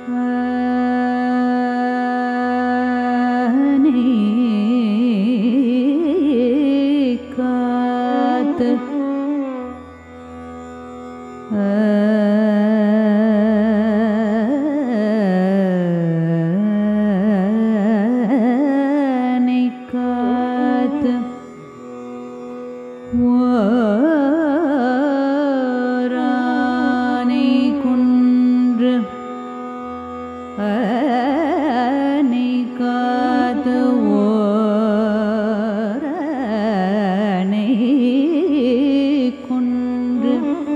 காத்து ஆனை காத்து ஓரானை குன்று ஆனை காத்து ஓரானை குன்று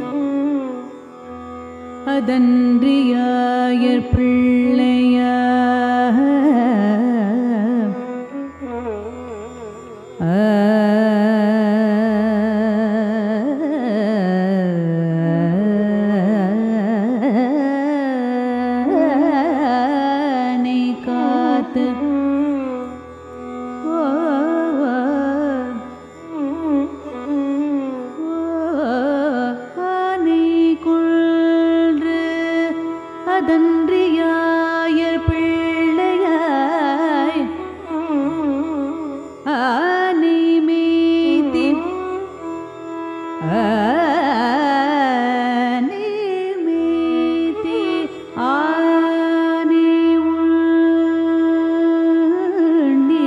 அதன்றியாயர் பிள்ளையா ஆனை காத்து ஓ, ஆனை கொன்று அதன்றியாயர் பிள்ளையாய் ஆனை மீதி ஆனை மீதி ஆனை உண்ணி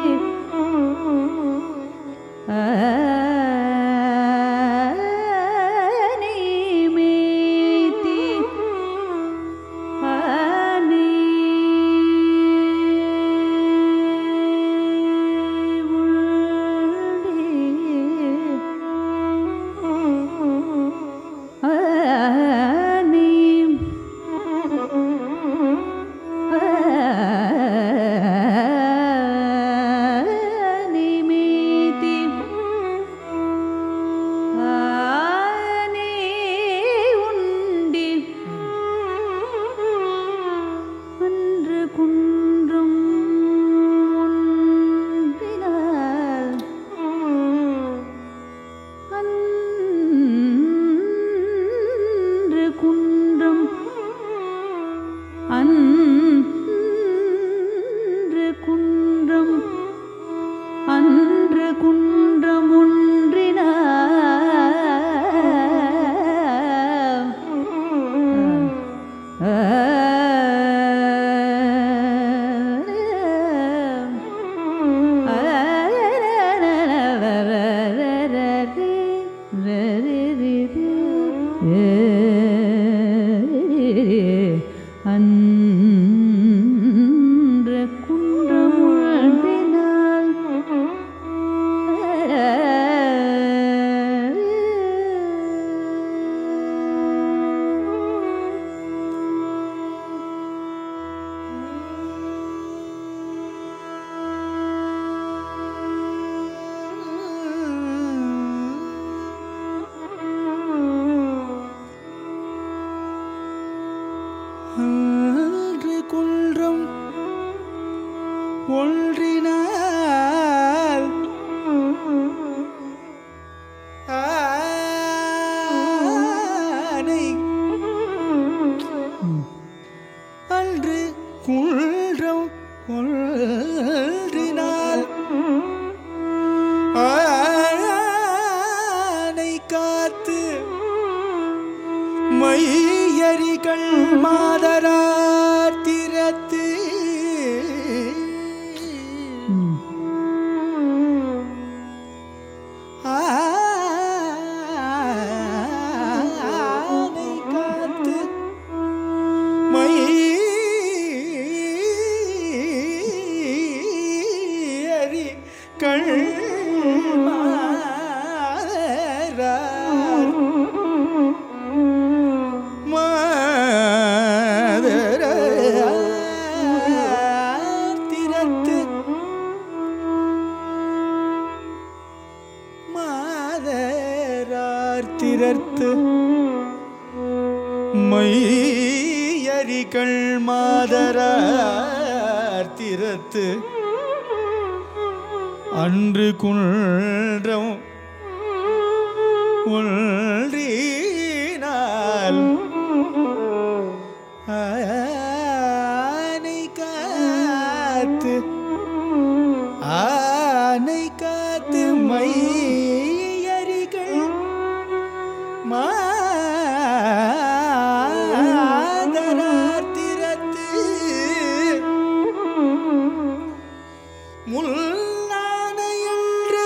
ஆனை மீதி ஆனை அன்று குன்றும் ஒன்றினால் அன்று குன்றும் அன்று குன்றும் அன்று குன்றம் ஒன்றினால் அன்ற குன்றமுழ்ந்தினால் அன்று குன்றம் ஒன்றினால் ஆனை அன்று குன்றம் ஒன்றினால் ஆனை காத்து மையரிகள் மாதரார் திறத்து ஆனை காத்து மையரி கள் மாதர திறத்து மாதரார் திறத்து மையரிகள் மாதரார் திறத்து அன்று குன்றம் ஒன்றினால் ஆனை காத்து ஆனை காத்து மையரிகள் மாதரார் திறத்து முல்லான என்று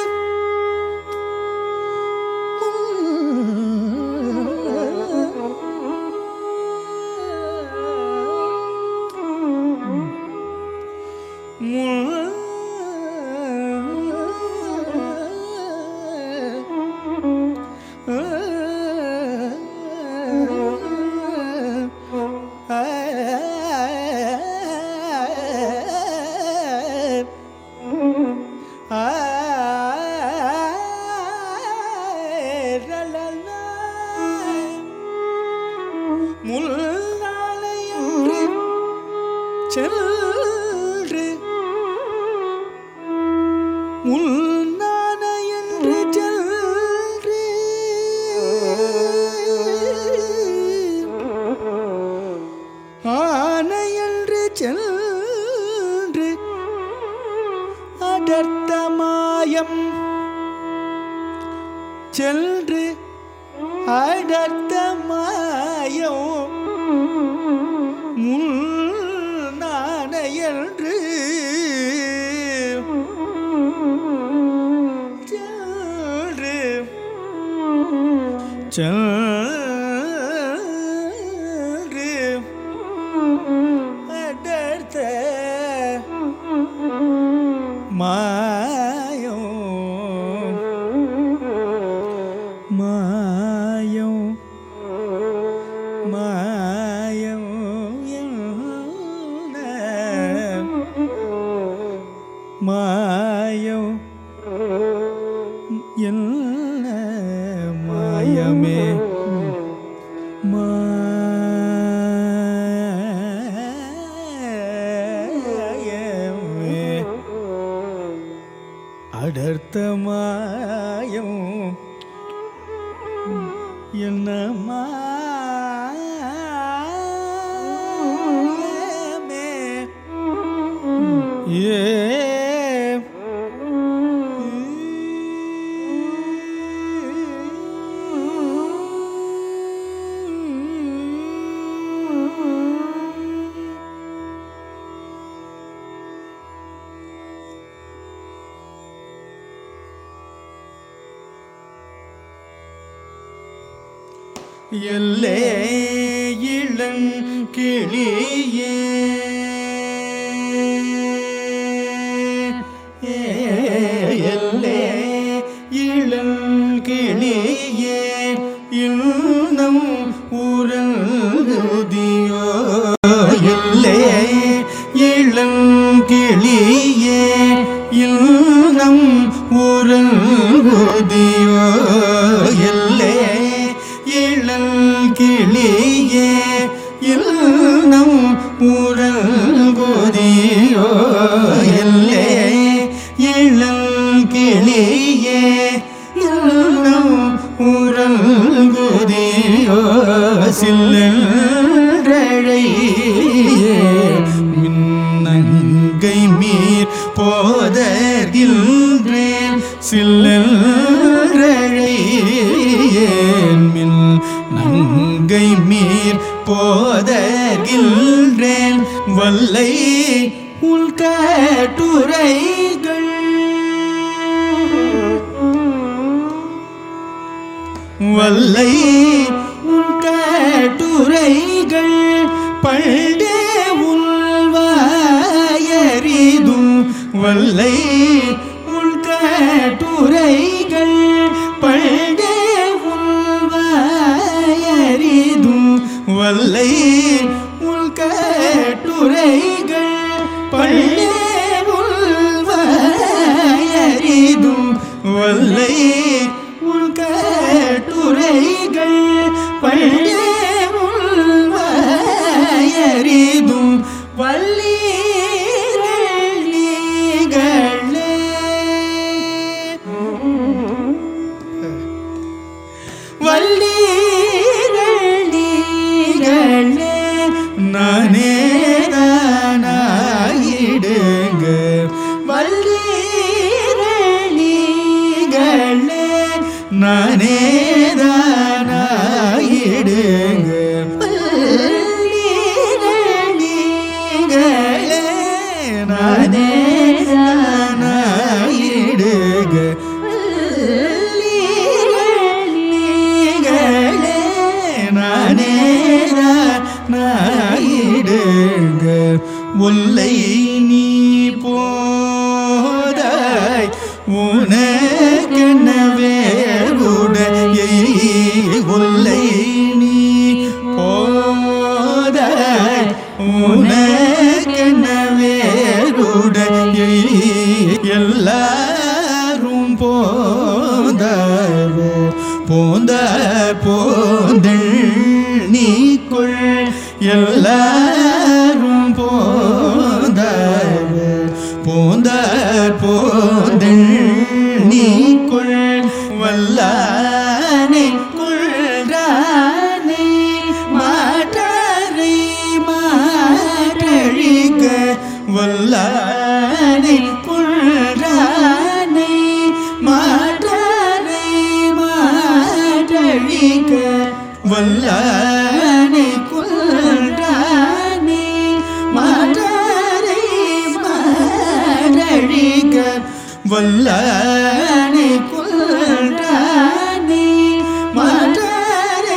முல்லாலையன்று சென்று முன்னான என்று சென்று ஆனை என்று சென்று அடர்த்த மாயம் சென்று அடர்த்த மாயம் முன்னான என்று சென்று சென்று அடர்த்த மாயம் மாயம் மாயம் என்ன மாயம் என்ன மாயமே மாயமே அடர்த்த மாயம் என்ன மாயமே ஏ எல்லே இளங்கிளியே எல்லே இளங்கிளியே இன்னும் உறங்குதியோ எல்லே இளங்கிளியே இன்னும் உறங்குதியோ எல்லே இளங்கிளியே இன்னும் உறங்குதியோ எல்லே இளங்கிளியே இன்னும் உறங்குதியோ சில்லழையே மின்னங்கை மீர் போதர்கின்றேன் சில்லழையேன் மின் நங்கை மீர் போதர்கின்றேன் வல்லை உள் கட்டுரைகள் வல்லை உன் கட்டுரைகள் பண்டே உள்வாயறிதும் வல்லை உன் கட்டுரைகள் பண்டே உள்வாயறிதும் வல்லை உள் கட்டுரைகள் பண்டே உள்வாயறிதும் வல்லை உள் கட்டுரைகள் பண்டே உள்வாயறிதும் வல்லீர்கள் நீங்களே வல்லீர்கள் நீங்களே நானே தானாயிடுங்க நானே நாயிடுக நீங்களே நானே நாயிடுக ஒல்லை நீ போதாய் உனக்கெனவே உடைய ஒல்லை நீ போதாய் உனக்கெனவே உடைய எல்லாரும் போந்தார் போந்தார் போந்தள் நீக்குள் எல்லாரும் போந்தார் போந்தார் போந்தள் நீக்குள் வல்லானை கொள்றானை மாற்றாரை மாற்றழிக்க வல்லானை கொள்றானை மாற்றாரை மாற்றழிக்க வல்லானை கொள்றானை மாற்றாரை மாற்றழிக்க வல்லானை கொள்றானை மாற்றாரை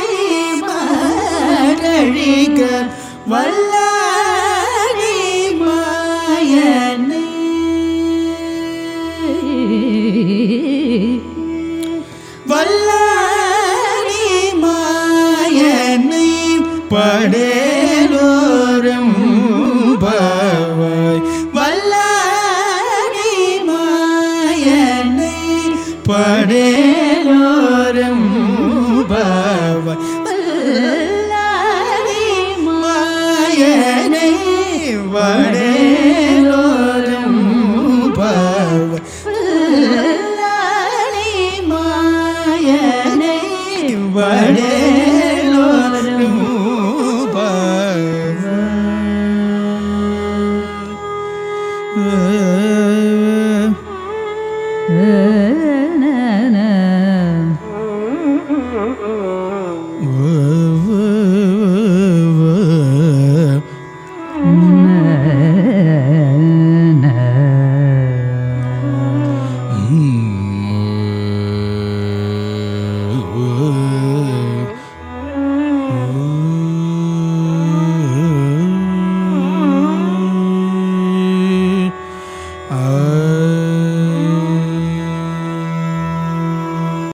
மாற்றழிக்க வல்லானை மாயனை வல்லாரி மாயனை படேலோரம் பாவாய் வல்லாரி மாயனை படேலோரம் பாவாய் வல்லாரி மாயனை வடேலோ